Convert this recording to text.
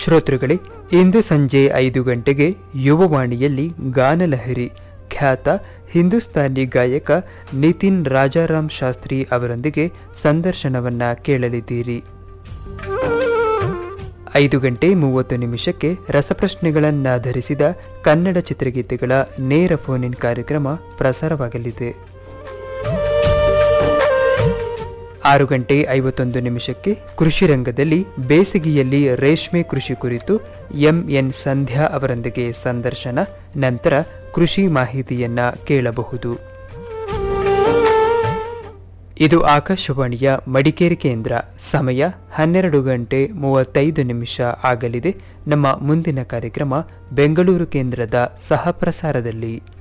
ಶ್ರೋತೃಗಳೇ ಇಂದು ಸಂಜೆ ಐದು ಗಂಟೆಗೆ ಯುವವಾಣಿಯಲ್ಲಿ ಗಾನಲಹರಿ ಖ್ಯಾತ ಹಿಂದೂಸ್ತಾನಿ ಗಾಯಕ ನಿತಿನ್ ರಾಜಾರಾಮ್ ಶಾಸ್ತ್ರಿ ಅವರೊಂದಿಗೆ ಸಂದರ್ಶನವನ್ನ ಕೇಳಲಿದ್ದೀರಿ ಐದು ಗಂಟೆ ಮೂವತ್ತು ನಿಮಿಷಕ್ಕೆ ರಸಪ್ರಶ್ನೆಗಳನ್ನಾಧರಿಸಿದ ಕನ್ನಡ ಚಿತ್ರಗೀತೆಗಳ ನೇರ ಫೋನ್ ಇನ್ ಕಾರ್ಯಕ್ರಮ ಪ್ರಸಾರವಾಗಲಿದೆ ಆರು ಗಂಟೆ ಐವತ್ತೊಂದು ನಿಮಿಷಕ್ಕೆ ಕೃಷಿ ರಂಗದಲ್ಲಿ ಬೇಸಿಗೆಯಲ್ಲಿ ರೇಷ್ಮೆ ಕೃಷಿ ಕುರಿತು ಎಂಎನ್ ಸಂಧ್ಯಾ ಅವರೊಂದಿಗೆ ಸಂದರ್ಶನ ನಂತರ ಕೃಷಿ ಮಾಹಿತಿಯನ್ನ ಕೇಳಬಹುದು ಇದು ಆಕಾಶವಾಣಿಯ ಮಡಿಕೇರಿ ಕೇಂದ್ರ ಸಮಯ ಹನ್ನೆರಡು ಗಂಟೆ ಮೂವತ್ತೈದು ನಿಮಿಷ ಆಗಲಿದೆ ನಮ್ಮ ಮುಂದಿನ ಕಾರ್ಯಕ್ರಮ ಬೆಂಗಳೂರು ಕೇಂದ್ರದ ಸಹ ಪ್ರಸಾರದಲ್ಲಿ